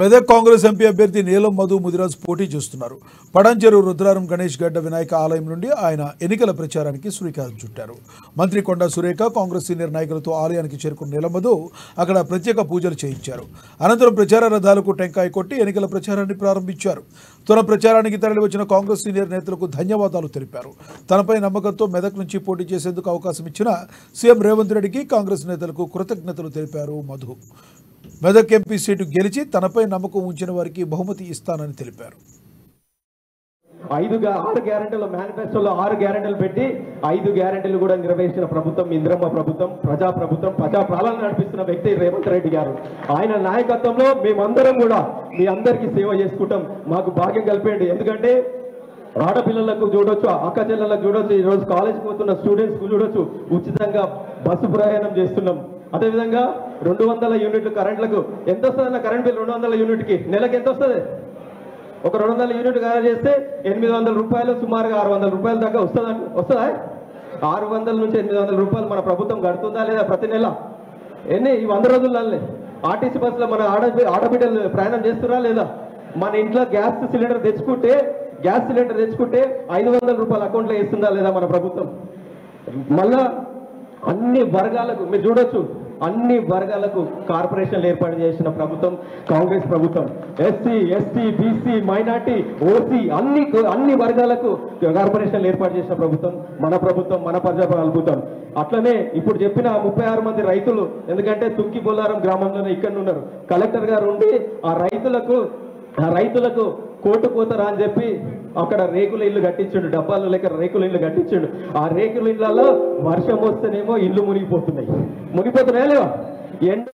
Medak Congress MP అభ్యర్థి నీలం మధు ముదిరాజ్ పోటీ చేస్తున్నారు పడంచెరు రుద్రారం గణేష్ గడ్డ వినాయక ఆలయం నుండి ఆయన ఎన్నికల ప్రచారానికి శ్రీకారం చుట్టారు మంత్రి కొండ సురేఖ కాంగ్రెస్ సీనియర్ నాయకులతో ఆలయానికి చేరుకున్న నీలం మధు అక్కడ ప్రత్యేక పూజలు చేయించారు అనంతరం ప్రచార రథాలకు టెంకాయ కొట్టి ఎన్నికల ప్రచారాన్ని ప్రారంభించారు తొల ప్రచారానికి తరలివచ్చిన కాంగ్రెస్ సీనియర్ నేతలకు ధన్యవాదాలు తెలిపారు తనపై నమ్మకంతో మెదక్ నుంచి పోటీ చేసేందుకు అవకాశం ఇచ్చిన సీఎం రేవంత్ రెడ్డికి కాంగ్రెస్ నేతలకు కృతజ్ఞతలు తెలిపారు మధు మెదక్ ఎంపీ సీటు గెలిచి తనపై నమ్మకం ఉంచిన వారికి బహుమతి ఇస్తానని తెలిపారు ఐదు గా- ఆరు గ్యారెంటీల మేనిఫెస్టోలో ఆరు గ్యారెంటీలు పెట్టి ఐదు గ్యారెంటీలు కూడా నిర్వహించిన ప్రభుత్వం ఇంద్రమ్మ ప్రభుత్వం ప్రజా ప్రభుత్వం ప్రజా పాలన నడిపిస్తున్న వ్యక్తి రేవంత్ రెడ్డి గారు ఆయన నాయకత్వంలో మేమందరం కూడా మీ అందరికీ సేవ చేసుకుంటాం మాకు భాగ్యం కలిపేయండి ఎందుకంటే ఆడపిల్లలకు చూడొచ్చు అక్క చెల్లెలకు చూడొచ్చు ఈ రోజు కాలేజ్కి పోతున్న స్టూడెంట్స్ కు చూడొచ్చు ఉచితంగా బస్సు ప్రయాణం చేస్తున్నాం అదేవిధంగా రెండు వందల యూనిట్లు కరెంట్లకు ఎంత వస్తుంది కరెంట్ బిల్ రెండు వందల యూనిట్కి నెలకు ఎంత వస్తుంది ఒక రెండు వందల యూనిట్ తయారు చేస్తే ఎనిమిది వందల రూపాయలు సుమారుగా ఆరు వందల రూపాయల దాకా వస్తుందా వస్తుందా ఆరు వందల నుంచి ఎనిమిది వందల రూపాయలు మన ప్రభుత్వం కడుతుందా లేదా ప్రతి నెల ఎన్ని ఈ వంద రోజులనే ఆర్టీసీ బస్సులో మన ఆడ ఆడబిడ్డలు ప్రయాణం చేస్తున్నా లేదా మన ఇంట్లో గ్యాస్ సిలిండర్ తెచ్చుకుంటే గ్యాస్ సిలిండర్ తెచ్చుకుంటే ఐదు వందల రూపాయల అకౌంట్లో వేస్తుందా లేదా మన ప్రభుత్వం మళ్ళా అన్ని వర్గాలకు మీరు చూడొచ్చు అన్ని వర్గాలకు కార్పొరేషన్లు ఏర్పాటు చేసిన ప్రభుత్వం కాంగ్రెస్ ప్రభుత్వం SC ST BC minority OC అన్ని అన్ని వర్గాలకు కార్పొరేషన్లు ఏర్పాటు చేసిన ప్రభుత్వం మన ప్రభుత్వం మన ప్రజా ప్రభుత్వం అట్లనే ఇప్పుడు చెప్పిన ముప్పై ఆరు మంది రైతులు ఎందుకంటే తుక్కి బొల్లారం గ్రామంలోనే ఇక్కడ ఉన్నారు కలెక్టర్ గారు ఉండి ఆ రైతులకు ఆ రైతులకు కోటు పోతారా అని చెప్పి అక్కడ రేకుల ఇల్లు కట్టించిండు డబ్బాలు లేక రేకుల ఇల్లు కట్టించిండు ఆ రేకుల ఇళ్లలో వర్షం వస్తేనేమో ఇల్లు మునిగిపోతున్నాయి మునిగిపోతున్నాయా లేవా ఎండ